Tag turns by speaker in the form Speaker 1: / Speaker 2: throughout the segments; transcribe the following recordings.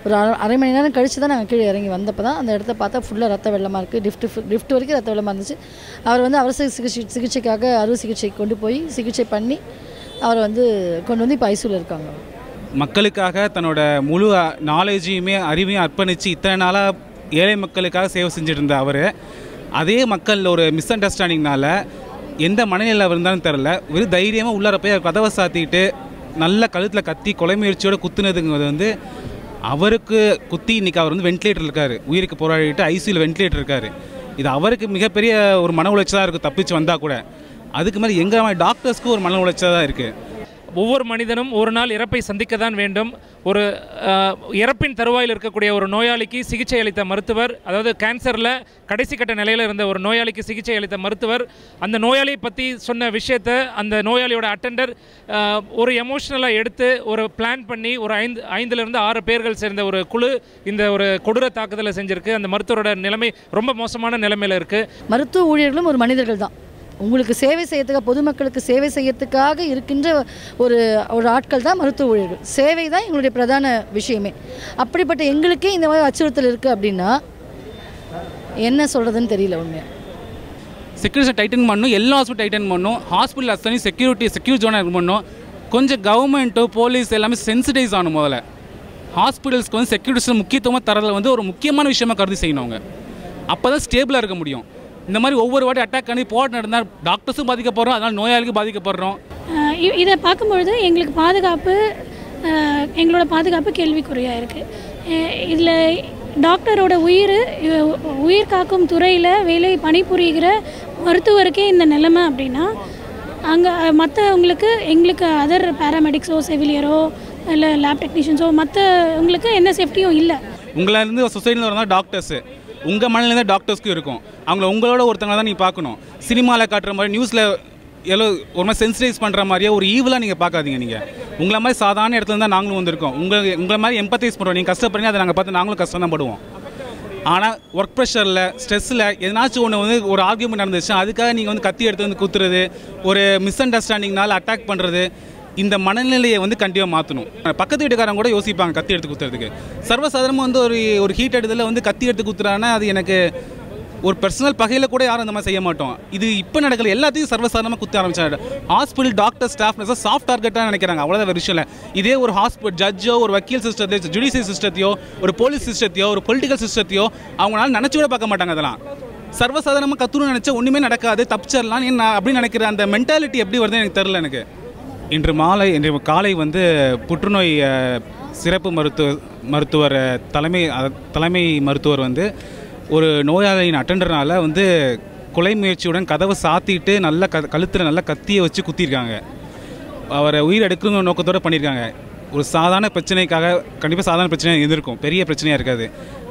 Speaker 1: ஒரு அரை அரை மணி நேரம் கழித்து தான் நாங்கள் கீழே இறங்கி வந்தப்போ தான் அந்த இடத்த பார்த்தா ஃபுல்லாக ரத்த வெள்ளமாக இருக்குது லிஃப்ட் லிஃப்ட் வரைக்கும் ரத்த வெள்ளமாக இருந்துச்சு அவர் வந்து அவசர சிகிச்சை சிகிச்சைக்காக அறுவை சிகிச்சை கொண்டு போய் சிகிச்சை பண்ணி அவரை வந்து கொண்டு வந்து இப்போ ஐசியூவில் இருக்காங்க
Speaker 2: மக்களுக்காக தன்னோட முழு நாலேஜையுமே அறிவையும் அர்ப்பணித்து இத்தனை நாளாக ஏழை மக்களுக்காக சேவை செஞ்சுட்டு இருந்த அவர் அதே மக்கள் ஒரு மிஸ் அண்டர்ஸ்டாண்டிங்னால எந்த மனநிலையில் இருந்தாலும் தெரில வெறும் தைரியமாக உள்ளார போய் அவர் கதவை சாத்திட்டு நல்ல கழுத்தில் கத்தி கொலை முயற்சியோட குத்துனதுங்கிறது வந்து அவருக்கு குத்தி இன்னைக்கு அவர் வந்து வென்டிலேட்டர் இருக்கார் உயிருக்கு போராடிட்டு ஐசியூவில் வென்டிலேட்டர் இருக்கார் இது அவருக்கு மிகப்பெரிய ஒரு மன உளைச்சலாக இருக்குது தப்பிச்சு வந்தால் கூட அதுக்கு மேலே எங்கள் மாதிரி டாக்டர்ஸ்க்கு ஒரு மன உளைச்சலாக தான் இருக்குது
Speaker 3: ஒவ்வொரு மனிதனும் ஒரு நாள் இறப்பை சந்திக்க தான் வேண்டும் ஒரு அஹ், இறப்பின் தருவாயில் இருக்கக்கூடிய ஒரு நோயாளிக்கு சிகிச்சை அளித்த மருத்துவர் அதாவது கேன்சரில் கடைசி கட்ட நிலையில் இருந்த ஒரு நோயாளிக்கு சிகிச்சை அளித்த மருத்துவர் அந்த நோயாளியை பற்றி சொன்ன விஷயத்தை அந்த நோயாளியோட அட்டெண்டர் ஒரு எமோஷ்னலாக எடுத்து ஒரு பிளான் பண்ணி ஒரு ஐந்து ஐந்துலேருந்து ஆறு பேர்கள் சேர்ந்த ஒரு குழு இந்த ஒரு கொடூர தாக்குதலை செஞ்சிருக்கு அந்த மருத்துவரோட நிலைமை ரொம்ப மோசமான நிலைமையில் இருக்குது
Speaker 1: மருத்துவ ஊழியர்களும் ஒரு மனிதர்கள் தான் உங்களுக்கு சேவை செய்யறதுக்காக பொதுமக்களுக்கு சேவை செய்யறதுக்காக இருக்கின்ற ஒரு ஒரு ஆட்கள் தான் மருத்துவ ஊழியர்கள் சேவை தான் எங்களுடைய பிரதான விஷயமே அப்படிப்பட்ட எங்களுக்கே இந்த மாதிரி அச்சுறுத்தல் இருக்குது அப்படின்னா என்ன சொல்கிறதுன்னு தெரியல உண்மையாக
Speaker 2: செக்யூரிட்டி டைட்டன் பண்ணணும் எல்லா ஹாஸ்பிட்டல் டைட்டன் பண்ணணும் ஹாஸ்பிட்டல் அத்தனை செக்யூரிட்டி செக்யூர் ஜோனாக இது பண்ணணும் கொஞ்சம் கவர்மெண்ட்டோ போலீஸ் எல்லாமே சென்சிடைஸ் ஆகணும் முதல்ல ஹாஸ்பிட்டல்ஸ்க்கு வந்து செக்யூரிட்டி முக்கியத்துவமாக தரதில் வந்து ஒரு முக்கியமான விஷயமா கருதி செய்யணும் அவங்க அப்போ தான் ஸ்டேபிளாக இருக்க முடியும் இந்த மாதிரி ஒவ்வொரு வாட்டி அட்டாக் பண்ணி போராட்டம் நடந்தால் டாக்டர்ஸும் பாதிக்கப்படுறோம் அதனால் நோயாளிக்கும் பாதிக்கப்படுறோம்
Speaker 4: ஆஹ் இ- இதை பார்க்கும்பொழுது எங்களுக்கு பாதுகாப்பு ஆஹ் எங்களோட பாதுகாப்பு கேள்விக்குறியாக இருக்குது இதில் டாக்டரோட உயிர் இ- உயிர் காக்கும் துறையில் வேலை பணிபுரிகிற மருத்துவருக்கே இந்த நிலைமை அப்படின்னா அங்கே மற்றவங்களுக்கு எங்களுக்கு அதர் பேராமெடிக்ஸோ செவிலியரோ இல்லை லேப் டெக்னீஷியன்ஸோ மற்றவங்களுக்கு எந்த சேஃப்டியும் இல்லை
Speaker 2: உங்களை இருந்து சொசைட்டியில் வரதான் டாக்டர்ஸு உங்கள் மனநிலை தான் டாக்டர்ஸ்க்கும் இருக்கும் அவங்கள உங்களோட ஒருத்தவங்க தான் நீங்கள் பார்க்கணும் சினிமாவில் காட்டுற மாதிரி நியூஸில் எல்லோ ஒரு மாதிரி சென்சிடைஸ் பண்ணுற மாதிரியே ஒரு ஈவலாக நீங்கள் பார்க்காதீங்க நீங்கள் உங்களை மாதிரி சாதாரண இடத்துல தான் நாங்களும் வந்திருக்கோம் உங்களை உங்களை மாதிரி எம்பத்தைஸ் பண்ணுறோம் நீங்கள் கஷ்டப்படுறீங்க அதை நாங்கள் பார்த்து நாங்களும் கஷ்டம் தான் படுவோம் ஆனால் ஒர்க் ப்ரெஷரில் ஸ்ட்ரெஸ்ஸில் எதனாச்சும் ஒன்று வந்து ஒரு ஆர்கியூமெண்ட் நடந்துச்சுன்னா அதுக்காக நீங்கள் வந்து கத்தி எடுத்து வந்து குத்துறது ஒரு மிஸ் அண்டர்ஸ்டாண்டிங்னால அட்டாக் பண்ணுறது இந்த மனநிலையை வந்து கண்டிப்பாக மாற்றணும் பக்கத்து வீட்டுக்காரங்க கூட யோசிப்பாங்க கத்தி எடுத்து குத்துறதுக்கு சர்வசாதாரணமாக வந்து ஒரு ஒரு ஹீட் எடுத்ததில் வந்து கத்தி எடுத்து குத்துறான்னா அது எனக்கு ஒரு பர்சனல் பகையில் கூட யாரும் அந்த மாதிரி செய்ய மாட்டோம் இது இப்போ நடக்கல எல்லாத்தையும் சர்வசாதாரணமாக குத்த ஆரம்பிச்சாங்க ஹாஸ்பிட்டல் டாக்டர் ஸ்டாஃப் சாஃப்ட் டார்கெட்டாக நினைக்கிறாங்க அவ்வளோதான் வேறு விஷயம் இல்லை இதே ஒரு ஹாஸ்பிட்டல் ஜட்ஜோ ஒரு வக்கீல் சிஸ்டத்தையோ ஜுடிஷியல் சிஸ்டத்தையோ ஒரு போலீஸ் சிஸ்டத்தையோ ஒரு பொலிட்டிக்கல் சிஸ்டத்தையோ அவங்களால நினச்சி கூட பார்க்க மாட்டாங்க அதெல்லாம் சர்வசாதாரணமாக கத்துணும்னு நினச்சா ஒன்றுமே நடக்காது தப்பிச்சிடலாம் என்ன அப்படின்னு நினைக்கிற அந்த மென்டாலிட்டி எப்படி வருதுன்னு எனக்கு தெரில எனக்கு இன்று மாலை இன்று காலை வந்து புற்றுநோய் அஹ், சிறப்பு மருத்துவ மருத்துவர் அஹ், தலைமை அஹ், தலைமை மருத்துவர் வந்து ஒரு நோயாளியின் அட்டெண்டர்னால வந்து கொலை முயற்சியுடன் கதவை சாத்திட்டு நல்ல க கழுத்தில் நல்ல கத்தியை வச்சு குத்திருக்காங்க அவரை உயிர் எடுக்கணுங்கிற நோக்கத்தோடு பண்ணியிருக்காங்க ஒரு சாதாரண பிரச்சனைக்காக கண்டிப்பாக சாதாரண பிரச்சனையாக இருந்திருக்கும் பெரிய பிரச்சனையாக இருக்காது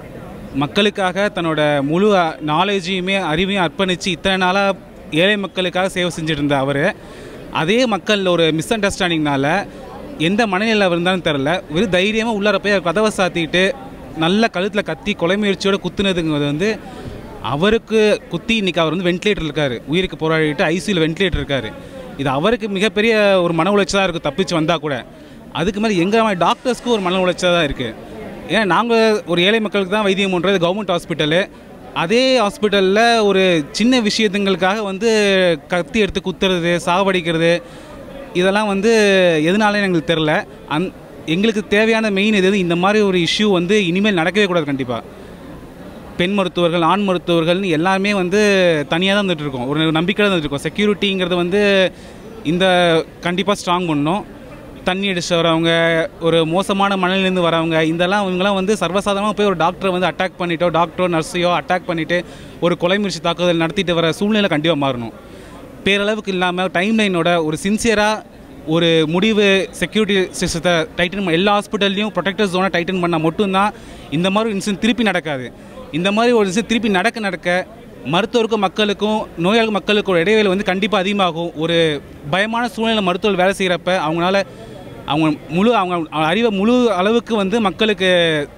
Speaker 2: மக்களுக்காக தன்னோட முழு நாலேஜையுமே அறிவையும் அர்ப்பணித்து இத்தனை நாளாக ஏழை மக்களுக்காக சேவை செஞ்சுட்டு இருந்த அவர் அதே மக்கள் ஒரு மிஸ் அண்டர்ஸ்டாண்டிங்னால எந்த மனநிலையில் இருந்தாலும் தெரில வெறும் தைரியமாக உள்ளார போய் அவர் கதவை சாத்திட்டு நல்ல கழுத்தில் கத்தி கொலை முயற்சியோட குத்துனதுங்கிறது வந்து அவருக்கு குத்தி இன்னைக்கு அவர் வந்து வென்டிலேட்டர் இருக்கார் உயிருக்கு போராடிட்டு ஐசியூவில் வென்டிலேட்டர் இருக்கார் இது அவருக்கு மிகப்பெரிய ஒரு மன உளைச்சலாக இருக்குது தப்பிச்சு வந்தால் கூட அதுக்கு மேலே எங்கள் மாதிரி டாக்டர்ஸ்க்கு ஒரு மன உளைச்சலாக தான் இருக்குது ஏன்னா நாங்கள் ஒரு ஏழை மக்களுக்கு தான் வைத்தியம் பண்ணுறது கவர்மெண்ட் ஹாஸ்பிட்டலு அதே ஹாஸ்பிட்டலில் ஒரு சின்ன விஷயத்துங்களுக்காக வந்து கத்தி எடுத்து குத்துறது சாவடிக்கிறது இதெல்லாம் வந்து எதனாலே எங்களுக்கு தெரில அந் எங்களுக்கு தேவையான மெயின் எது இந்த மாதிரி ஒரு இஷ்யூ வந்து இனிமேல் நடக்கவே கூடாது கண்டிப்பாக பெண் மருத்துவர்கள் ஆண் மருத்துவர்கள்னு எல்லாருமே வந்து தனியாக தான் வந்துட்டு இருக்கோம் ஒரு நம்பிக்கை தான் இருக்கோம் செக்யூரிட்டிங்கிறது வந்து இந்த கண்டிப்பாக ஸ்ட்ராங் பண்ணணும் தண்ணி அடிச்சு வரவங்க ஒரு மோசமான மனநிலையிலேருந்து வரவங்க இதெல்லாம் இவங்கெல்லாம் வந்து சர்வசாதாரணமாக போய் ஒரு டாக்டரை வந்து அட்டாக் பண்ணிட்டோ டாக்டரோ நர்ஸையோ அட்டாக் பண்ணிவிட்டு ஒரு கொலை முயற்சி தாக்குதல் நடத்திட்டு வர சூழ்நிலை கண்டிப்பாக மாறணும் பேரளவுக்கு இல்லாமல் டைம் லைனோட ஒரு சின்சியராக ஒரு முடிவு செக்யூரிட்டி சிஸ்டத்தை டைட்டன் பண்ண எல்லா ஹாஸ்பிட்டல்லையும் ப்ரொடெக்டர் ஜோனை டைட்டன் பண்ணால் மட்டும்தான் இந்த மாதிரி ஒரு இன்சிடென்ட் திருப்பி நடக்காது இந்த மாதிரி ஒரு இன்சிடென்ட் திருப்பி நடக்க நடக்க மருத்துவருக்கும் மக்களுக்கும் நோயாளி மக்களுக்கும் ஒரு இடைவேளை வந்து கண்டிப்பாக அதிகமாகும் ஒரு பயமான சூழ்நிலை மருத்துவர்கள் வேலை செய்கிறப்ப அவங்களால அவங்க முழு அவங்க அறிவை முழு அளவுக்கு வந்து மக்களுக்கு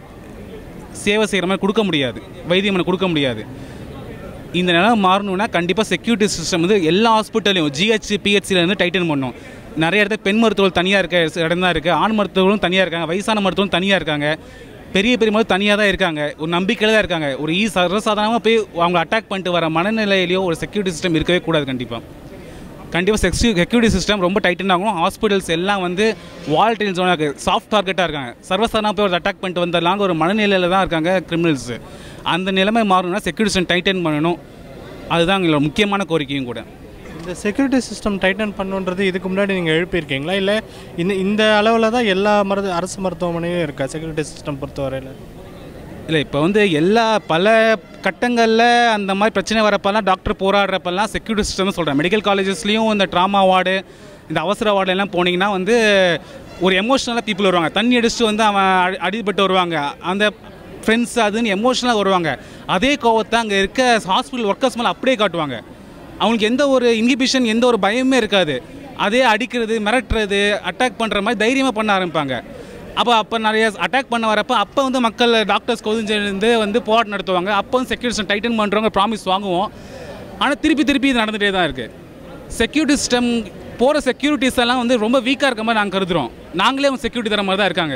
Speaker 2: சேவை செய்கிற மாதிரி கொடுக்க முடியாது வைத்தியம் கொடுக்க முடியாது இந்த நிலை மாறணும்னா கண்டிப்பாக செக்யூரிட்டி சிஸ்டம் வந்து எல்லா ஹாஸ்பிட்டலையும் ஜிஹெச் பிஹெச்சில் இருந்து டைட்டன் பண்ணும் நிறைய இடத்துல பெண் மருத்துவர்கள் தனியாக இருக்க இடம் தான் இருக்குது ஆண் மருத்துவர்களும் தனியாக இருக்காங்க வயசான மருத்துவரும் தனியாக இருக்காங்க பெரிய பெரிய மாதிரி தனியாக தான் இருக்காங்க ஒரு நம்பிக்கையில் தான் இருக்காங்க ஒரு ஈ சர்வசாதாரணமாக போய் அவங்க அட்டாக் பண்ணிட்டு வர மனநிலையிலையோ ஒரு செக்யூரிட்டி சிஸ்டம் இருக்கவே கூடாது கண்டிப்பாக கண்டிப்பாக செக்யூ செக்யூரிட்டி சிஸ்டம் ரொம்ப டைட்டன் ஆகணும் ஹாஸ்பிட்டல்ஸ் எல்லாம் வந்து வால்டைல் ஜோனாக இருக்குது சாஃப்ட் டார்கெட்டாக இருக்காங்க சர்வசாதாரண போய் ஒரு அட்டாக் பண்ணிட்டு வந்துடலாங்க ஒரு மனநிலையில் தான் இருக்காங்க கிரிமினல்ஸு அந்த நிலைமை மாறணும்னா செக்யூரிட்டி சிஸ்டம் டைட்டன் பண்ணணும் அதுதான் எங்களோட முக்கியமான கோரிக்கையும் கூட
Speaker 5: இந்த செக்யூரிட்டி சிஸ்டம் டைட்டன் பண்ணுன்றது இதுக்கு முன்னாடி நீங்கள் எழுப்பியிருக்கீங்களா இல்லை இந்த இந்த அளவில் தான் எல்லா மருது அரசு மருத்துவமனையும் இருக்கா செக்யூரிட்டி சிஸ்டம் பொறுத்தவரையில்
Speaker 2: இல்லை இப்போ வந்து எல்லா பல கட்டங்களில் அந்த மாதிரி பிரச்சனை வரப்பெல்லாம் டாக்டர் போராடுறப்பெல்லாம் செக்யூரிட்டி சிஸ்டம் சொல்கிறேன் மெடிக்கல் காலேஜஸ்லேயும் இந்த ட்ராமா வார்டு இந்த அவசர வார்டு எல்லாம் போனீங்கன்னா வந்து ஒரு எமோஷ்னலாக பீப்புள் வருவாங்க தண்ணி அடிச்சுட்டு வந்து அவன் அடி- அடிபட்டு வருவாங்க அந்த ஃப்ரெண்ட்ஸ் அதுன்னு எமோஷ்னலாக வருவாங்க அதே கோவத்தை அங்கே இருக்க ஹாஸ்பிட்டல் ஒர்க்கர்ஸ் மேலே அப்படியே காட்டுவாங்க அவங்களுக்கு எந்த ஒரு இன்ஹிபிஷன் எந்த ஒரு பயமே இருக்காது அதே அடிக்கிறது மிரட்டுறது அட்டாக் பண்ணுற மாதிரி தைரியமாக பண்ண ஆரம்பிப்பாங்க அப்போ அப்போ நிறைய அட்டாக் பண்ண வரப்போ அப்போ வந்து மக்கள் டாக்டர்ஸ் கொதிஞ்சிருந்து வந்து போராட்டம் நடத்துவாங்க அப்போ வந்து செக்யூரிட்டி டைட்டன் பண்ணுறவங்க ப்ராமிஸ் வாங்குவோம் ஆனால் திருப்பி திருப்பி இது நடந்துகிட்டே தான் இருக்குது செக்யூரிட்டி சிஸ்டம் போகிற செக்யூரிட்டிஸ் எல்லாம் வந்து ரொம்ப வீக்காக இருக்க மாதிரி நாங்கள் கருதுகிறோம் நாங்களே அவங்க செக்யூரிட்டி தர மாதிரி தான் இருக்காங்க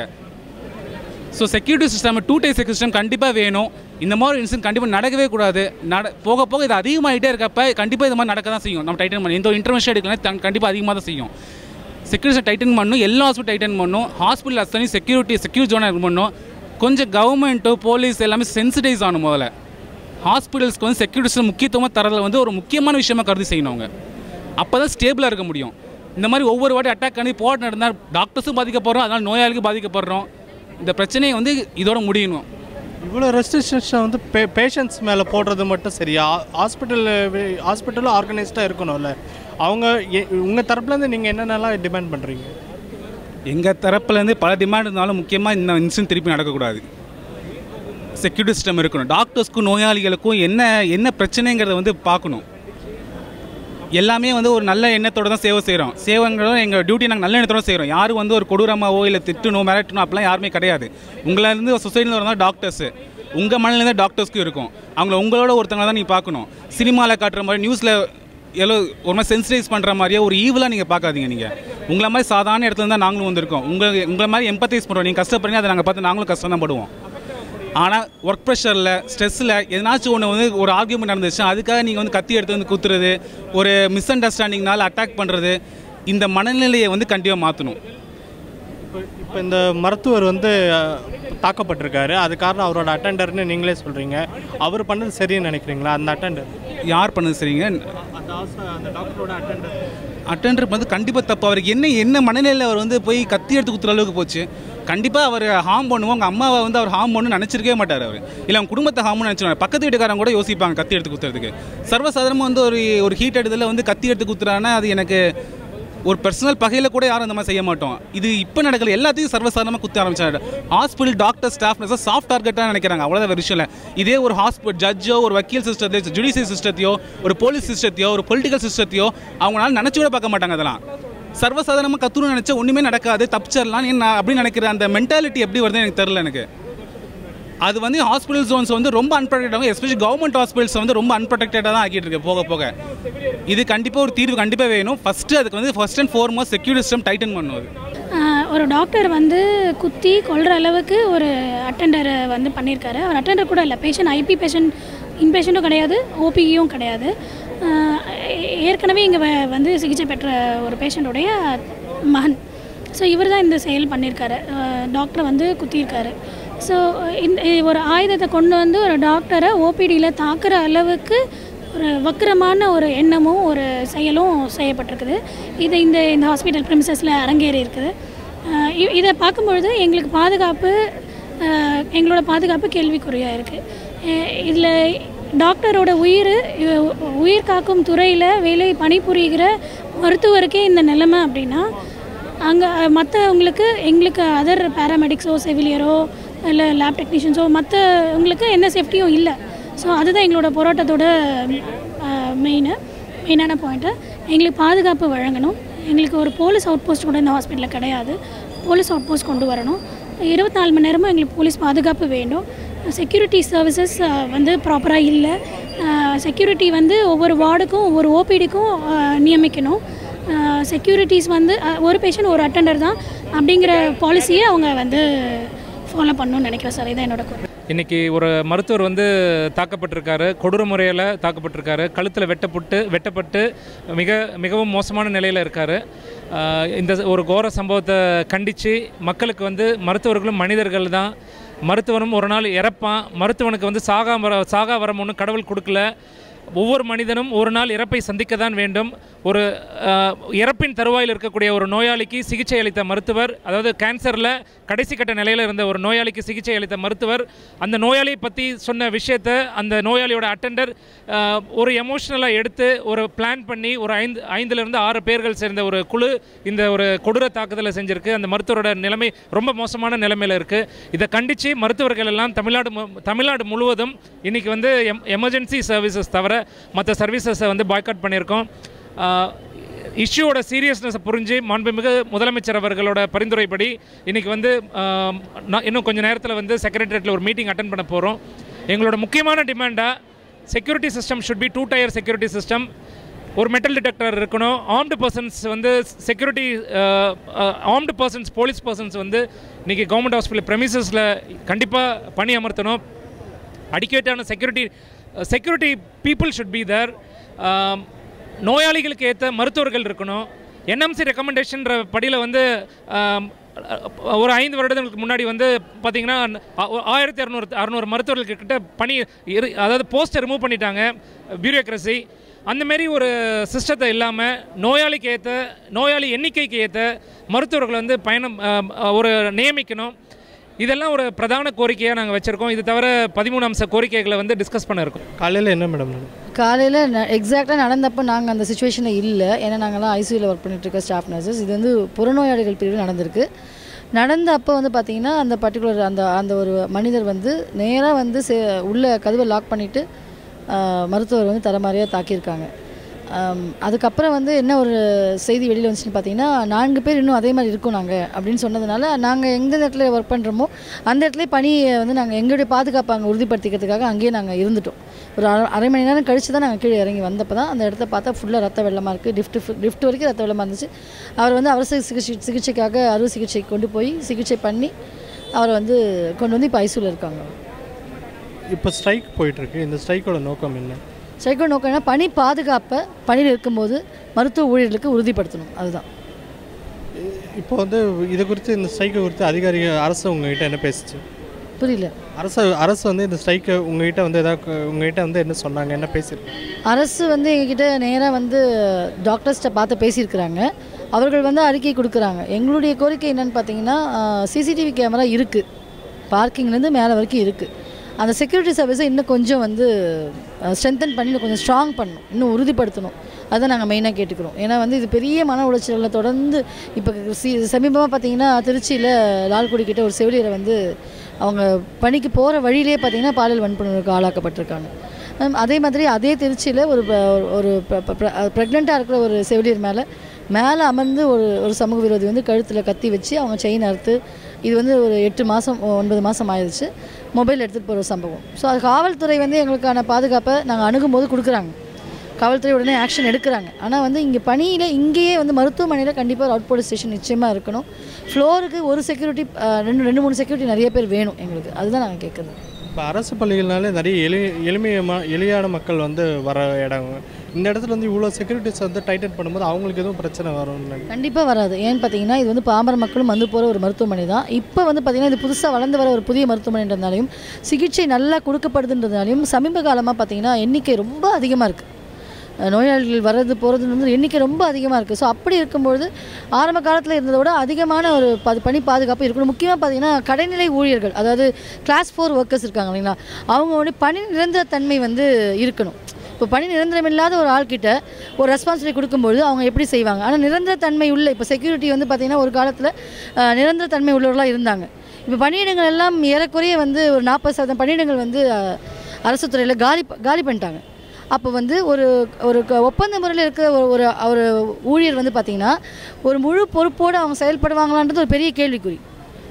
Speaker 2: so security system two tier system கண்டிப்பாக வேணும் இந்த மாதிரி இன்சிடென்ட் கண்டிப்பாக நடக்கவே கூடாது நட போக போக இது அதிகமாகிட்டே இருக்கப்ப கண்டிப்பாக இது மாதிரி நடக்க தான் செய்யும் நம்ம டைட்டன் பண்ணி எந்த ஒரு இன்டர்வென்ஷன் எடுக்கலாம் கண்டிப்பாக அதிகமாக தான் செய்யும் செக்யூரிட்டி டைட்டன் பண்ணணும் எல்லா ஹாஸ்பிட்டல் டைட்டன் பண்ணணும் ஹாஸ்பிட்டல் அத்தனை செக்யூரிட்டி செக்யூர் ஜோனாக இது பண்ணணும் கொஞ்சம் கவர்மெண்ட்டோ போலீஸ் எல்லாமே சென்சிடைஸ் ஆகணும் முதல்ல ஹாஸ்பிட்டல்ஸ்க்கு வந்து செக்யூரிட்டி முக்கியத்துவமாக தரதில் வந்து ஒரு முக்கியமான விஷயமா கருதி செய்யணும் அவங்க அப்போ தான் ஸ்டேபிளாக இருக்க முடியும் இந்த மாதிரி ஒவ்வொரு வாட்டி அட்டாக் பண்ணி போராட்டம் நடந்தால் டாக்டர்ஸும் பாதிக்கப்படுறோம் அதனால் நோயாளிக்கும் பாதிக்கப்படுறோம் இந்த பிரச்சனையை வந்து இதோட முடியணும்
Speaker 5: இவ்வளோ ரெஸ்ட்ரிக்ஷன் வந்து பே பேஷண்ட்ஸ் மேலே போடுறது மட்டும் சரியா ஹாஸ்பிட்டல் ஹாஸ்பிட்டலும் ஆர்கனைஸ்டாக இருக்கணும்ல அவங்க உங்கள் தரப்புலேருந்து நீங்கள் என்னென்னலாம் டிமாண்ட் பண்ணுறீங்க
Speaker 2: எங்கள் தரப்புலேருந்து பல டிமாண்ட் இருந்தாலும் முக்கியமாக இந்த இன்சிடென்ட் திருப்பி நடக்கக்கூடாது செக்யூரிட்டி சிஸ்டம் இருக்கணும் டாக்டர்ஸ்க்கும் நோயாளிகளுக்கும் என்ன என்ன பிரச்சனைங்கிறத வந்து பார்க்கணும் எல்லாமே வந்து ஒரு நல்ல எண்ணத்தோட தான் சேவை செய்கிறோம் சேவைங்கிறதும் எங்கள் டியூட்டி நாங்கள் நல்ல எண்ணத்தோட செய்கிறோம் யாரும் வந்து ஒரு கொடூரமாவோ இல்லை திட்டணும் மிரட்டணும் அப்படிலாம் யாருமே கிடையாது உங்களிலேருந்து சொசைட்டியில் வரதான் டாக்டர்ஸு உங்கள் மனநிலையில் டாக்டர்ஸ்க்கும் இருக்கும் அவங்கள உங்களோட ஒருத்தவங்க தான் நீங்கள் பார்க்கணும் சினிமாவில் காட்டுற மாதிரி நியூஸில் எல்லோ ஒரு மாதிரி சென்சிடைஸ் பண்ணுற மாதிரியே ஒரு ஈவலாக நீங்கள் பார்க்காதீங்க நீங்கள் உங்களை மாதிரி சாதாரண இடத்துல தான் நாங்களும் வந்திருக்கோம் உங்கள் உங்களை மாதிரி எம்பத்தைஸ் பண்ணுறோம் நீங்கள் கஷ்டப்படுறீங்க அதை நாங்கள் பார்த்து நாங்களும் கஷ்டம் தான் படுவோம் ஆனால் ஒர்க் ப்ரெஷரில் ஸ்ட்ரெஸ்ஸில் எதனாச்சும் ஒன்று வந்து ஒரு ஆர்கியூமெண்ட் நடந்துச்சு அதுக்காக நீங்கள் வந்து கத்தி எடுத்து வந்து குத்துறது ஒரு மிஸ் அண்டர்ஸ்டாண்டிங்னால அட்டாக் பண்ணுறது இந்த மனநிலையை வந்து கண்டிப்பாக மாற்றணும்
Speaker 5: இப்போ இந்த மருத்துவர் வந்து அஹ், தாக்கப்பட்டிருக்காரு அது காரணம் அவரோட அட்டெண்டர்னு நீங்களே சொல்கிறீங்க அவர் பண்ணது சரின்னு நினைக்கிறீங்களா அந்த அட்டெண்டர்
Speaker 2: யார் பண்ணது சரிங்க
Speaker 5: அந்த அந்த டாக்டரோட அட்டெண்டர்
Speaker 2: அட்டெண்டர் வந்து கண்டிப்பாக தப்பு அவருக்கு என்ன என்ன மனநிலையில் அவர் வந்து போய் கத்தி எடுத்து குத்துற அளவுக்கு போச்சு கண்டிப்பாக அவர் ஹார்ம் பண்ணுவோம் உங்கள் அம்மாவை வந்து அவர் ஹார்ம் பண்ணு நினச்சிருக்கவே மாட்டார் அவர் இல்லை அவங்க குடும்பத்தை ஹார்ம்னு நினச்சிருவாங்க பக்கத்து வீட்டுக்காரங்க கூட யோசிப்பாங்க கத்தி எடுத்து குத்துறதுக்கு சர்வசாதாரணமாக வந்து ஒரு ஒரு ஹீட் எடுத்தில் வந்து கத்தி எடுத்து குத்துறாங்கன்னா அது எனக்கு ஒரு பர்சனல் பகையில் கூட யாரும் அந்த மாதிரி செய்ய மாட்டோம் இது இப்போ நடக்கல எல்லாத்தையும் சர்வசாதாரணமாக குத்த ஆரம்பிச்சாங்க hospital doctor staff nurses soft டார்கெட்டாக நினைக்கிறாங்க அவ்வளோதான் வேறு விஷயம் இல்லை இதே ஒரு ஹாஸ்பிட்டல் ஜட்ஜோ ஒரு வக்கீல் சிஸ்டத்தையோ ஜுடிஷியல் சிஸ்டத்தையோ ஒரு போலீஸ் சிஸ்டத்தையோ ஒரு பொலிட்டிக்கல் சிஸ்டத்தையோ அவங்களால நினச்சி கூட பார்க்க மாட்டாங்க அதெல்லாம் சர்வசாதாரணமாக கத்துணும் நினச்சா ஒன்றுமே நடக்காது தப்பிச்சிடலாம் நான் அப்படின்னு நினைக்கிற அந்த மென்டாலிட்டி எப்படி வருதுன்னு எனக்கு தெரில எனக்கு அது வந்து ஹாஸ்பிட்டல் ஜோன்ஸ் வந்து ரொம்ப அன்ப்ரொடெக்டாக எஸ்பெஷலி கவர்மெண்ட் ஹாஸ்பிட்டல்ஸ் வந்து ரொம்ப அன்ப்ரொடெக்டடாக தான் ஆக்கிட்டு இருக்கு போக போக இது கண்டிப்பாக ஒரு தீர்வு கண்டிப்பாக வேணும் ஃபஸ்ட்டு அதுக்கு வந்து first and foremost security system tighten பண்ணும் அது
Speaker 4: ஆஹ் ஒரு டாக்டர் வந்து குத்தி கொல்ற அளவுக்கு ஒரு அட்டெண்டரை வந்து பண்ணியிருக்காரு அவர் அட்டெண்டர் கூட இல்லை பேஷண்ட் ஐபி பேஷண்ட் இன்பேஷண்ட்டும் கிடையாது ஓபியும் கிடையாது ஆஹ் ஏ- ஏற்கனவே இங்கே வந்து சிகிச்சை பெற்ற ஒரு பேஷண்ட்டுடைய மகன் ஸோ இவர் தான் இந்த செயல் பண்ணியிருக்காரு டாக்டரை வந்து குத்தியிருக்காரு ஸோ இந்த ஒரு ஆயுதத்தை கொண்டு வந்து ஒரு டாக்டரை ஓபிடியில் தாக்குற அளவுக்கு ஒரு வக்கிரமான ஒரு எண்ணமும் ஒரு செயலும் செய்யப்பட்டிருக்குது இது இந்த இந்த ஹாஸ்பிட்டல் ப்ரிமிசஸில் அரங்கேறி இருக்குது அஹ் இ- இதை பார்க்கும்பொழுது எங்களுக்கு பாதுகாப்பு அஹ் எங்களோட பாதுகாப்பு கேள்விக்குறியாக இருக்குது இதில் டாக்டரோட உயிர் இ- உயிர் காக்கும் துறையில் வேலை பணிபுரிகிற மருத்துவருக்கே இந்த நிலைமை அப்படின்னா அங்கே மற்றவங்களுக்கு எங்களுக்கு அதர் பேராமெடிக்ஸோ செவிலியரோ இல்லை லேப் டெக்னீஷியன்ஸோ மற்றவங்களுக்கு எந்த சேஃப்டியும் இல்லை ஸோ அதுதான் எங்களோட போராட்டத்தோட மெயின் மெயினான பாயிண்ட்டு எங்களுக்கு பாதுகாப்பு வழங்கணும் எங்களுக்கு ஒரு போலீஸ் அவுட் போஸ்ட் கூட இந்த ஹாஸ்பிட்டலில் கிடையாது போலீஸ் அவுட் போஸ்ட் கொண்டு வரணும் இருபத்தி நாலு மணி நேரமும் எங்களுக்கு போலீஸ் பாதுகாப்பு வேண்டும் செக்யூரிட்டி சர்வீசஸ் வந்து ப்ராப்பராக இல்லை செக்யூரிட்டி வந்து ஒவ்வொரு வார்டுக்கும் ஒவ்வொரு ஓபிடிக்கும் நியமிக்கணும் செக்யூரிட்டிஸ் வந்து அஹ், ஒரு பேஷண்ட் ஒரு அட்டெண்டர் தான் அப்படிங்கிற பாலிசியை அவங்க வந்து ஃபாலோ பண்ணணும்னு நினைக்கிறேன் சார் இதான் என்னோட குறை
Speaker 3: இன்றைக்கி ஒரு மருத்துவர் வந்து தாக்கப்பட்டிருக்காரு கொடூர முறையில் தாக்கப்பட்டிருக்காரு கழுத்தில் வெட்டப்பட்டு வெட்டப்பட்டு மிக மிகவும் மோசமான நிலையில் இருக்கார் இந்த ஒரு கோர சம்பவத்தை கண்டித்து மக்களுக்கு வந்து மருத்துவர்களும் மனிதர்கள் தான் மருத்துவனும் ஒரு நாள் இறப்பான் மருத்துவனுக்கு வந்து சாகா வர சாகா வரம் ஒன்றும் கடவுள் கொடுக்கல ஒவ்வொரு மனிதனும் ஒரு நாள் இறப்பை சந்திக்க தான் வேண்டும் ஒரு அஹ், இறப்பின் தருவாயில் இருக்கக்கூடிய ஒரு நோயாளிக்கு சிகிச்சை அளித்த மருத்துவர் அதாவது கேன்சரில் கடைசி கட்ட நிலையில் இருந்த ஒரு நோயாளிக்கு சிகிச்சை அளித்த மருத்துவர் அந்த நோயாளியை பற்றி சொன்ன விஷயத்தை அந்த நோயாளியோட அட்டெண்டர் ஒரு எமோஷ்னலாக எடுத்து ஒரு பிளான் பண்ணி ஒரு ஐந்து ஐந்துலேருந்து ஆறு பேர்கள் சேர்ந்த ஒரு குழு இந்த ஒரு கொடூர தாக்குதலை செஞ்சிருக்கு அந்த மருத்துவரோட நிலைமை ரொம்ப மோசமான நிலைமையில் இருக்குது இதை கண்டித்து மருத்துவர்கள் எல்லாம் தமிழ்நாடு மு- தமிழ்நாடு முழுவதும் இன்றைக்கி வந்து எம் எமர்ஜென்சி சர்வீசஸ் தவிர மற்ற சர்வீசஸை வந்து பாய்காட் பண்ணியிருக்கோம் இஷ்யூவோட சீரியஸ்னஸை புரிஞ்சு மாண்புமிகு முதலமைச்சர் அவர்களோட பரிந்துரைப்படி இன்றைக்கி வந்து ஆஹ், நான் இன்னும் கொஞ்சம் நேரத்தில் வந்து செக்ரட்டரியேட்டில் ஒரு மீட்டிங் அட்டன் பண்ண போகிறோம் எங்களோட முக்கியமான டிமாண்டாக security system should be two tier security system ஒரு மெட்டல் டிடெக்டர் இருக்கணும் ஆர்ம்டு பர்சன்ஸ் வந்து security armed persons police persons வந்து இன்றைக்கி கவர்மெண்ட் ஹாஸ்பிட்டல் ப்ரெமிசஸில் கண்டிப்பாக பணி அமர்த்தணும் அடிக்கேட்டான security security people should be there நோயாளிகளுக்கு ஏற்ற மருத்துவர்கள் இருக்கணும் என்எம்சி ரெக்கமெண்டேஷன்ற படியில் வந்து ஆம், ஒரு ஐந்து வருடங்களுக்கு முன்னாடி வந்து பார்த்தீங்கன்னா ஆயிரத்தி இரநூறு அறநூறு மருத்துவர்கள் கிட்ட பணி இரு அதாவது போஸ்ட்டை ரிமூவ் பண்ணிட்டாங்க பியூரோக்ரஸி அந்தமாரி ஒரு சிஸ்டத்தை இல்லாமல் நோயாளிக்கு ஏற்ற நோயாளி எண்ணிக்கைக்கு ஏற்ற மருத்துவர்களை வந்து பயணம் ஆம், ஒரு நியமிக்கணும் இதெல்லாம் ஒரு பிரதான கோரிக்கையாக நாங்கள் வச்சுருக்கோம் இது தவிர பதிமூணு அம்ச கோரிக்கைகளை வந்து டிஸ்கஸ் பண்ண இருக்கோம்
Speaker 5: காலையில் என்ன மேடம் நடக்கும்
Speaker 1: காலையில் எக்ஸாக்டாக நடந்தப்போ நாங்கள் அந்த சுச்சுவேஷனில் இல்லை ஏன்னா நாங்கள்லாம் ஐசியூவில் ஒர்க் பண்ணிட்டு இருக்க ஸ்டாஃப் நர்சஸ் இது வந்து புறநோயாளிகள் பிரிவில் நடந்திருக்கு நடந்த அப்போ வந்து பார்த்தீங்கன்னா அந்த பர்டிகுலர் அந்த அந்த ஒரு மனிதர் வந்து நேராக வந்து சே உள்ள கதவை லாக் பண்ணிவிட்டு மருத்துவர் வந்து தரமாரியாக தாக்கியிருக்காங்க ஆம், அதுக்கப்புறம் வந்து என்ன ஒரு செய்தி வெளியில் வந்துச்சுன்னு பார்த்தீங்கன்னா நான்கு பேர் இன்னும் அதே மாதிரி இருக்கோம் நாங்கள் அப்படின்னு சொன்னதுனால நாங்கள் எந்த இடத்துல ஒர்க் பண்ணுறோமோ அந்த இடத்துல பணியை வந்து நாங்கள் எங்களுடைய பாதுகாப்பை அங்கே உறுதிப்படுத்திக்கிறதுக்காக அங்கேயே நாங்கள் இருந்துட்டோம் ஒரு அரை அரை மணி நேரம் கழிச்சு தான் நாங்கள் கீழே இறங்கி வந்தப்போ தான் அந்த இடத்த பார்த்தா ஃபுல்லாக ரத்த வெள்ளமாக இருக்குது லிஃப்ட் லிஃப்ட் வரைக்கும் ரத்த வெள்ளமாக இருந்துச்சு அவர் வந்து அவசர சிகிச்சை சிகிச்சைக்காக அறுவை சிகிச்சைக்கு கொண்டு போய் சிகிச்சை பண்ணி அவரை வந்து கொண்டு வந்து இப்போ ஐசியூவில் இருக்காங்க
Speaker 5: இப்போ ஸ்ட்ரைக் போயிட்டுருக்கு இந்த ஸ்ட்ரைக்கோட நோக்கம் என்ன
Speaker 1: ஸ்ட்ரைக்கோட நோக்கம் என்ன பணி பாதுகாப்பை பணியில் இருக்கும்போது மருத்துவ ஊழியர்களுக்கு உறுதிப்படுத்தணும் அதுதான்
Speaker 5: இப்போ வந்து இது குறித்து இந்த ஸ்ட்ரைக்கை குறித்து அதிகாரிகள் அரசு உங்ககிட்ட என்ன பேசுச்சு
Speaker 1: புரியல
Speaker 5: அரசு அரசு வந்து இந்த ஸ்ட்ரைக்கை உங்ககிட்ட வந்து எதாவது உங்ககிட்ட வந்து என்ன சொன்னாங்க என்ன பேசியிருக்காங்க
Speaker 1: அரசு வந்து எங்ககிட்ட நேராக வந்து டாக்டர்ஸ்கிட்ட பார்த்து பேசியிருக்கிறாங்க அவர்கள் வந்து அறிக்கை கொடுக்குறாங்க எங்களுடைய கோரிக்கை என்னன்னு பார்த்தீங்கன்னா சிசிடிவி கேமரா இருக்குது பார்க்கிங்லேருந்து மேலே வரைக்கும் இருக்குது அந்த செக்யூரிட்டி சர்வீஸை இன்னும் கொஞ்சம் வந்து ஸ்ட்ரென்தன் பண்ணி இன்னும் கொஞ்சம் ஸ்ட்ராங் பண்ணணும் இன்னும் உறுதிப்படுத்தணும் அதை நாங்கள் மெயினாக கேட்டுக்கிறோம் ஏன்னா வந்து இது பெரிய மன உளைச்சல்களை தொடர்ந்து இப்போ சி சமீபமாக பார்த்தீங்கன்னா திருச்சியில் லால்குடி கிட்ட ஒரு செவிலியரை வந்து அவங்க பணிக்கு போகிற வழியிலே பார்த்தீங்கன்னா பாலியல் வன்புணர்வுக்கு ஆளாக்கப்பட்டிருக்காங்க ஹம், அதே மாதிரி அதே திருச்சியில் ஒரு ப- ஒரு ப்ரெக்னெண்ட்டாக இருக்கிற ஒரு செவிலியர் மேலே மேலே அமர்ந்து ஒரு ஒரு சமூக விரோதி வந்து கழுத்தில் கத்தி வச்சு அவங்க செயின் அறுத்து இது வந்து ஒரு எட்டு மாதம் ஒன்பது மாதம் ஆயிடுச்சு மொபைல் எடுத்துகிட்டு போகிற சம்பவம் ஸோ அது காவல்துறை வந்து எங்களுக்கான பாதுகாப்பை நாங்கள் அணுகும்போது கொடுக்குறாங்க காவல்துறை உடனே ஆக்ஷன் எடுக்கிறாங்க ஆனால் வந்து இங்கே பணியில் இங்கேயே வந்து மருத்துவமனையில் கண்டிப்பாக ஒரு அவுட் போலீஸ் ஸ்டேஷன் நிச்சயமாக இருக்கணும் ஃப்ளோருக்கு ஒரு செக்யூரிட்டி ரெண்டு ரெண்டு மூணு செக்யூரிட்டி நிறைய பேர் வேணும் எங்களுக்கு அதுதான் நாங்கள் கேட்குறது
Speaker 5: இப்போ அரசு பள்ளிகள்னாலே நிறைய எளி எளிமையமாக எளியான மக்கள் வந்து வர இடம் இந்த இடத்துல வந்து இவ்வளோ செக்யூரிட்டிஸ் வந்து டைட்டன் பண்ணும்போது அவங்களுக்கு எதுவும் பிரச்சனை வரும்னு
Speaker 1: கண்டிப்பாக வராது ஏன்னு பார்த்தீங்கன்னா இது வந்து பாமர மக்களும் வந்து போகிற ஒரு மருத்துவமனை தான் இப்போ வந்து பார்த்தீங்கன்னா இது புதுசாக வளர்ந்து வர ஒரு புதிய மருத்துவமனைன்றதுனாலையும் சிகிச்சை நல்லா கொடுக்கப்படுதுன்றதுனாலையும் சமீப காலமாக பார்த்தீங்கன்னா எண்ணிக்கை ரொம்ப அதிகமாக இருக்குது நோயாளிகள் வர்றது போகிறது வந்து எண்ணிக்கை ரொம்ப அதிகமாக இருக்குது ஸோ அப்படி இருக்கும்பொழுது ஆரம்ப காலத்தில் இருந்ததை விட அதிகமான ஒரு பது பணி பாதுகாப்பு இருக்கணும் முக்கியமாக பார்த்தீங்கன்னா கடைநிலை ஊழியர்கள் அதாவது கிளாஸ் ஃபோர் ஒர்க்கர்ஸ் இருக்காங்க இல்லைங்களா அவங்க வந்து பணி நிரந்தர தன்மை வந்து இருக்கணும் இப்போ பணி நிரந்தரம் இல்லாத ஒரு ஆள்கிட்ட ஒரு ரெஸ்பான்சிபிலிட்டி கொடுக்கும்பொழுது அவங்க எப்படி செய்வாங்க ஆனால் நிரந்தர தன்மை உள்ள இப்போ செக்யூரிட்டி வந்து பார்த்திங்கன்னா ஒரு காலத்தில் நிரந்தர தன்மை உள்ளவர்களாக இருந்தாங்க இப்போ பணியிடங்கள் எல்லாம் ஏறக்குறைய வந்து ஒரு நாற்பது சதவீதம் பணியிடங்கள் வந்து அஹ், அரசு துறையில் காலி ப- காலி பண்ணிட்டாங்க அப்போ வந்து ஒரு ஒரு க- ஒப்பந்த முறையில் இருக்கிற ஒரு ஒரு ஒரு ஊழியர் வந்து பார்த்திங்கன்னா ஒரு முழு பொறுப்போடு அவங்க செயல்படுவாங்களான்றது ஒரு பெரிய கேள்விக்குறி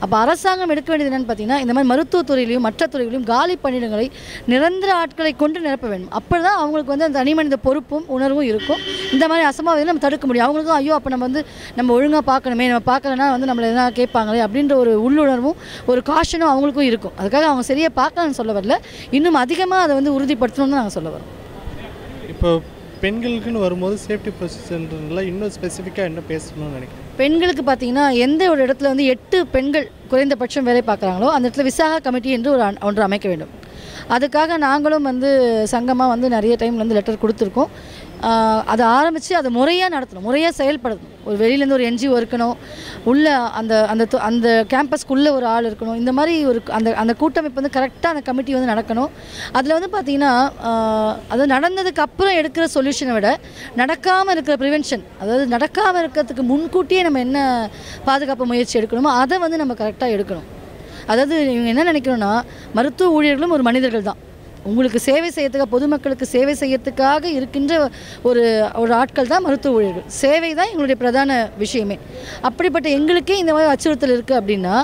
Speaker 1: அப்போ அரசாங்கம் எடுக்க வேண்டியது என்னென்னு பார்த்தீங்கன்னா இந்த மாதிரி மருத்துவத்துறையிலையும் மற்ற துறைகளிலும் காலி பணியிடங்களை நிரந்தர ஆட்களை கொண்டு நிரப்ப வேண்டும் அப்போ தான் அவங்களுக்கு வந்து அந்த தனி மனித பொறுப்பும் உணர்வும் இருக்கும் இந்த மாதிரி அசம்பாவிதம் நம்ம தடுக்க முடியும் அவங்களுக்கும் ஐயோ அப்போ நம்ம வந்து நம்ம ஒழுங்காக பார்க்கணுமே நம்ம பார்க்கலனா வந்து நம்மளை எதனா கேட்பாங்களே அப்படின்ற ஒரு உள்ளுணர்வும் ஒரு காஷனும் அவங்களுக்கும் இருக்கும் அதுக்காக அவங்க சரியாக பார்க்கணும்னு சொல்ல வரல இன்னும் அதிகமாக அதை வந்து உறுதிப்படுத்தணும்னு நாங்கள் சொல்ல வரோம்
Speaker 5: இப்போ பெண்களுக்குன்னு வரும்போது சேஃப்டி ப்ரொசீஜர்ல இன்னும் ஸ்பெசிஃபிக்காக என்ன பேசணும்னு நினைக்கிறேன்
Speaker 1: பெண்களுக்கு பார்த்தீங்கன்னா எந்த ஒரு இடத்துல வந்து எட்டு பெண்கள் குறைந்தபட்சம் வேலை பார்க்குறாங்களோ அந்த இடத்துல விசாகா கமிட்டி என்று ஒரு அ- ஒன்று அமைக்க வேண்டும் அதுக்காக நாங்களும் வந்து சங்கமாக வந்து நிறைய டைம் வந்து லெட்டர் கொடுத்துருக்கோம் ஆஹ் அதை ஆரம்பித்து அதை முறையாக நடத்தணும் முறையாக செயல்படுத்தணும் ஒரு வெளியிலேருந்து ஒரு என்ஜிஓ இருக்கணும் உள்ள அந்த அந்த து- அந்த கேம்பஸ்க்குள்ளே ஒரு ஆள் இருக்கணும் இந்த மாதிரி ஒரு அந்த அந்த கூட்டமைப்பு வந்து கரெக்டாக அந்த கமிட்டி வந்து நடக்கணும் அதில் வந்து பார்த்திங்கன்னா அது நடந்ததுக்கு அப்புறம் எடுக்கிற சொல்யூஷனை விட நடக்காமல் இருக்கிற ப்ரிவென்ஷன் அதாவது நடக்காமல் இருக்கிறதுக்கு முன்கூட்டியே நம்ம என்ன பாதுகாப்பு முயற்சி எடுக்கணுமோ அதை வந்து நம்ம கரெக்டாக எடுக்கணும் அதாவது இவங்க என்ன நினைக்கணும்னா மருத்துவ ஊழியர்களும் ஒரு மனிதர்கள் தான் உங்களுக்கு சேவை செய்யறதுக்காக பொதுமக்களுக்கு சேவை செய்யறதுக்காக இருக்கின்ற ஒரு ஒரு ஆட்கள் தான் மருத்துவ ஊழியர்கள் சேவை தான் எங்களுடைய பிரதான விஷயமே அப்படிப்பட்ட எங்களுக்கே இந்த மாதிரி அச்சுறுத்தல் இருக்குது அப்படின்னா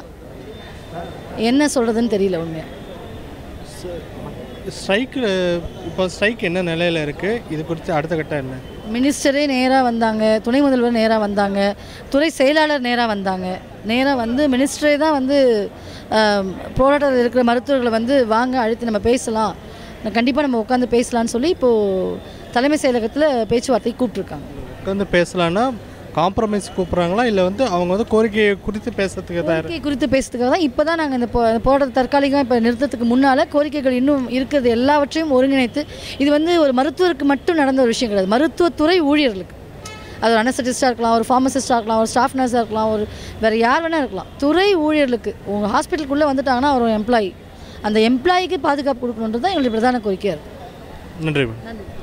Speaker 1: என்ன சொல்கிறதுன்னு தெரியல உண்மையாக
Speaker 5: ஸ்ட்ரைக்கு இப்போ ஸ்ட்ரைக் என்ன நிலையில் இருக்குது இது குறித்து அடுத்த கட்டம் என்ன
Speaker 1: மினிஸ்டரே நேராக வந்தாங்க துணை முதல்வர் நேராக வந்தாங்க துறை செயலாளர் நேராக வந்தாங்க நேராக வந்து மினிஸ்டரே தான் வந்து ஆம், போராட்டத்தில் இருக்கிற மருத்துவர்களை வந்து வாங்க அழைத்து நம்ம பேசலாம் கண்டிப்பாக நம்ம உட்காந்து பேசலாம்னு சொல்லி இப்போது தலைமை செயலகத்தில் பேச்சுவார்த்தை கூப்பிட்ருக்காங்க
Speaker 5: உட்காந்து பேசலான்னா காம்ப்ரமைஸ் கூப்பிட்றாங்களா இல்லை வந்து அவங்க வந்து கோரிக்கையை குறித்து பேசுறதுக்கு தான்
Speaker 1: கோரிக்கை குறித்து பேசுறதுக்காக தான் இப்போ தான் நாங்கள் இந்த போ போராட்ட தற்காலிகம் இப்போ நிறுத்தத்துக்கு முன்னால் கோரிக்கைகள் இன்னும் இருக்கிறது எல்லாவற்றையும் ஒருங்கிணைத்து இது வந்து ஒரு மருத்துவருக்கு மட்டும் நடந்த ஒரு விஷயம் கிடையாது மருத்துவத்துறை ஊழியர்களுக்கு அது ஒரு அனஸ்தட்டிஸ்டாக இருக்கலாம் ஒரு ஃபார்மசிஸ்டாக இருக்கலாம் ஒரு ஸ்டாஃப் நர்ஸாக இருக்கலாம் ஒரு வேறு யார் வேணால் இருக்கலாம் துறை ஊழியர்களுக்கு உங்கள் ஹாஸ்பிட்டலுக்குள்ளே வந்துட்டாங்கன்னா அவர் எம்ப்ளாயி அந்த எம்ப்ளாயிக்கு பாதுகாப்பு கொடுக்கணுன்றது தான் எங்களுடைய பிரதான கோரிக்கையாக இருக்குது
Speaker 5: நன்றி மேம்
Speaker 1: நன்றி